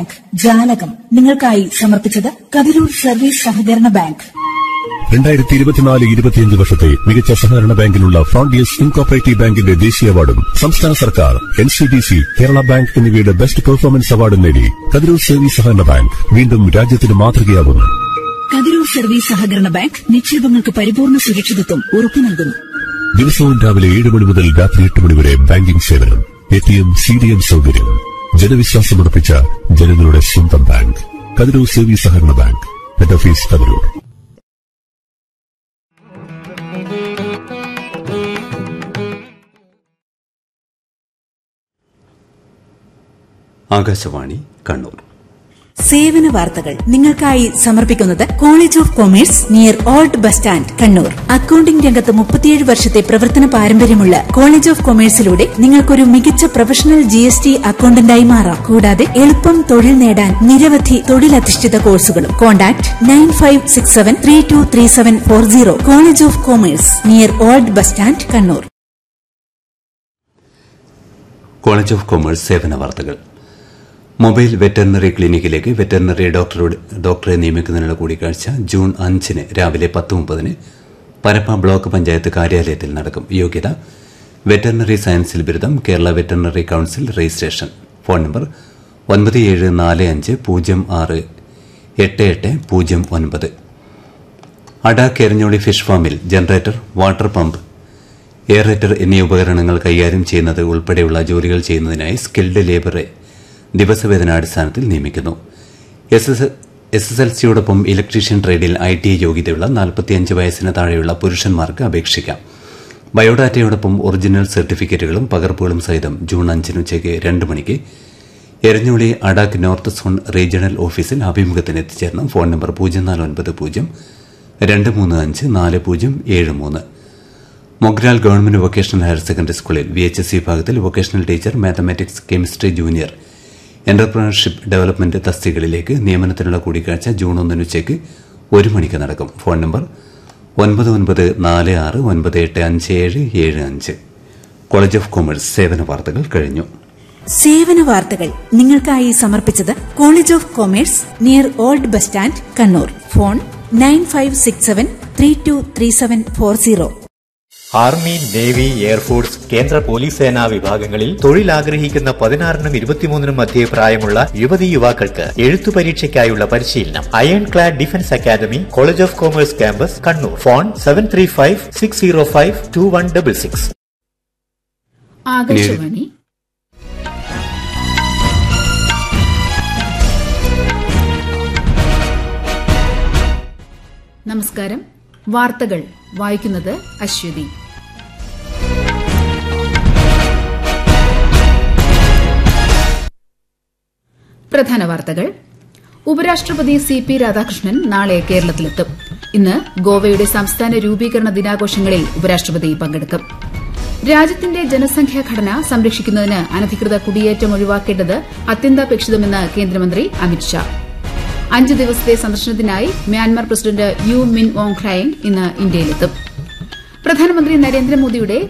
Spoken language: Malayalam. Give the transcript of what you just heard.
ജാലകം നിങ്ങൾക്കായി സമർപ്പിച്ചത് കതിരൂർ സർവീസ് സഹകരണ ബാങ്ക് രണ്ടായിരത്തി ഇരുപത്തിനാല് ഇരുപത്തിയഞ്ച് വർഷത്തെ മികച്ച സഹകരണ ബാങ്കിനുള്ള ഫ്രോണ്ടിയസ് ഇൻകോപ്പറേറ്റീവ് ബാങ്കിന്റെ ദേശീയ അവാർഡും സംസ്ഥാന സർക്കാർ N C D C Kerala bank എന്നിവയുടെ ബെസ്റ്റ് പെർഫോമൻസ് അവാർഡും നേടി കതിരൂർ സർവീസ് സഹകരണ ബാങ്ക് വീണ്ടും രാജ്യത്തിന് മാതൃകയാവുന്നു കതിരൂർ സർവീസ് സഹകരണ ബാങ്ക് നിക്ഷേപങ്ങൾക്ക് പരിപൂർണ സുരക്ഷിതത്വം ഉറപ്പു നൽകുന്നു ദിവസവും രാവിലെ ഏഴ് മണി മുതൽ രാത്രി എട്ട് മണി വരെ ബാങ്കിംഗ് സേവനം A T M C D M സൗകര്യം ജനവിശ്വാസമുറപ്പിച്ച ജനങ്ങളുടെ സ്വന്തം ബാങ്ക് കതിരൂർ സർവീസ് സഹകരണ bank head office Kathirur Akashvani Kannur സേവന വാർത്തകൾ നിങ്ങൾക്കായി സമർപ്പിക്കുന്നത് college of commerce near old bus stand Kannur accounting രംഗത്ത് മുപ്പത്തിയേഴ് വർഷത്തെ പ്രവർത്തന പാരമ്പര്യമുള്ള കോളേജ് ഓഫ് കൊമേഴ്സിലൂടെ നിങ്ങൾക്കൊരു മികച്ച പ്രൊഫഷണൽ ജി എസ് ടി അക്കൌണ്ടന്റായി മാറാം കൂടാതെ എളുപ്പം തൊഴിൽ നേടാൻ നിരവധി തൊഴിലധിഷ്ഠിത കോഴ്സുകളും contact nine five six seven three two three seven four zero college of commerce near old bus stand Kannur college of commerce സേവന വാർത്തകൾ മൊബൈൽ വെറ്ററിനറി ക്ലിനിക്കിലേക്ക് വെറ്ററിനറി ഡോക്ടറോട് ഡോക്ടറെ നിയമിക്കുന്നതിനുള്ള കൂടിക്കാഴ്ച ജൂൺ അഞ്ചിന് രാവിലെ പത്ത് മുപ്പതിന് പരപ്പ ബ്ലോക്ക് പഞ്ചായത്ത് കാര്യാലയത്തിൽ നടക്കും യോഗ്യത വെറ്ററിനറി സയൻസിൽ ബിരുദം Kerala veterinary council registration phone number ഒൻപത് ഏഴ് നാല് അഞ്ച് പൂജ്യം ആറ് എട്ട് എട്ട് പൂജ്യം ഒൻപത് അഡാക്ക് എരഞ്ഞോളി ഫിഷ് ഫാമിൽ ജനറേറ്റർ വാട്ടർ പമ്പ് എയറേറ്റർ എന്നീ ഉപകരണങ്ങൾ കൈകാര്യം ചെയ്യുന്നത് ഉൾപ്പെടെയുള്ള ജോലികൾ ചെയ്യുന്നതിനായി സ്കിൽഡ് ലേബറെ ദിവസവേതനാടിസ്ഥാനത്തിൽ നിയമിക്കുന്നു എസ് എസ് എൽ സിയോടൊപ്പം ഇലക്ട്രീഷ്യൻ ട്രേഡിൽ ഐ ടി യോഗ്യതയുള്ള നാൽപ്പത്തിയഞ്ച് വയസ്സിന് താഴെയുള്ള പുരുഷന്മാർക്ക് അപേക്ഷിക്കാം ബയോഡാറ്റയോടൊപ്പം ഒറിജിനൽ സർട്ടിഫിക്കറ്റുകളും പകർപ്പുകളും സഹിതം ജൂൺ അഞ്ചിന് ഉച്ചയ്ക്ക് രണ്ട് മണിക്ക് Eranjoli ADAK north zone regional ഓഫീസിൽ അഭിമുഖത്തിന് എത്തിച്ചേരണം ഫോൺ നമ്പർ പൂജ്യം നാല് ഒൻപത് പൂജ്യം രണ്ട് മൂന്ന് അഞ്ച് നാല് പൂജ്യം ഏഴ് മൂന്ന് Mogral government vocational higher secondary സ്കൂളിൽ വി എച്ച് എസ് വിഭാഗത്തിൽ vocational teacher mathematics chemistry junior entrepreneurship development തസ്തികകളിലേക്ക് നിയമനത്തിനുള്ള കൂടിക്കാഴ്ച ജൂൺ ഒന്നിന് ഉച്ചയ്ക്ക് ഒരു മണിക്ക് നടക്കും ഫോൺ നമ്പർ ഒൻപത് ഒൻപത് നാല് ആറ് ഒൻപത് എട്ട് അഞ്ച് ഏഴ് ഏഴ് അഞ്ച് കോളേജ് ഓഫ് കൊമേഴ്സ് സേവന വാർത്തകൾ കഴിഞ്ഞു സേവന വാർത്തകൾ നിങ്ങൾക്കായി സമർപ്പിച്ചത് college of commerce near old bus stand Kannur phone nine five six seven three two three seven four zero army navy air force കേന്ദ്ര പോലീസ് സേനാ വിഭാഗങ്ങളിൽ തൊഴിൽ ആഗ്രഹിക്കുന്ന പതിനാറിനും ഇരുപത്തിമൂന്നിനും മധ്യേ പ്രായമുള്ള യുവതി യുവാക്കൾക്ക് എഴുത്തു പരീക്ഷയ്ക്കായുള്ള പരിശീലനം iron clad defence academy college of commerce campus Kannur phone seven three five six zero five two one double six Akashvani നമസ്കാരം വാർത്തകൾ വായിക്കുന്നത് അശ്വതി പ്രധാന വാർത്തകൾ ഉപരാഷ്ട്രപതി സി പി രാധാകൃഷ്ണൻ നാളെ കേരളത്തിലെത്തും ഇന്ന് ഗോവയുടെ സംസ്ഥാന രൂപീകരണ ദിനാഘോഷങ്ങളിൽ ഉപരാഷ്ട്രപതി പങ്കെടുക്കും രാജ്യത്തിന്റെ ജനസംഖ്യാ ഘടന സംരക്ഷിക്കുന്നതിന് അനധികൃത കുടിയേറ്റം ഒഴിവാക്കേണ്ടത് അത്യന്താപേക്ഷിതമെന്ന് കേന്ദ്രമന്ത്രി അമിത്ഷാ അഞ്ച് ദിവസത്തെ സന്ദർശനത്തിനായി Myanmar president U Min Aung ഖ്രൈങ് ഇന്ന് ഇന്ത്യയിലെത്തും പ്രധാനമന്ത്രി നരേന്ദ്രമോദിയുടെ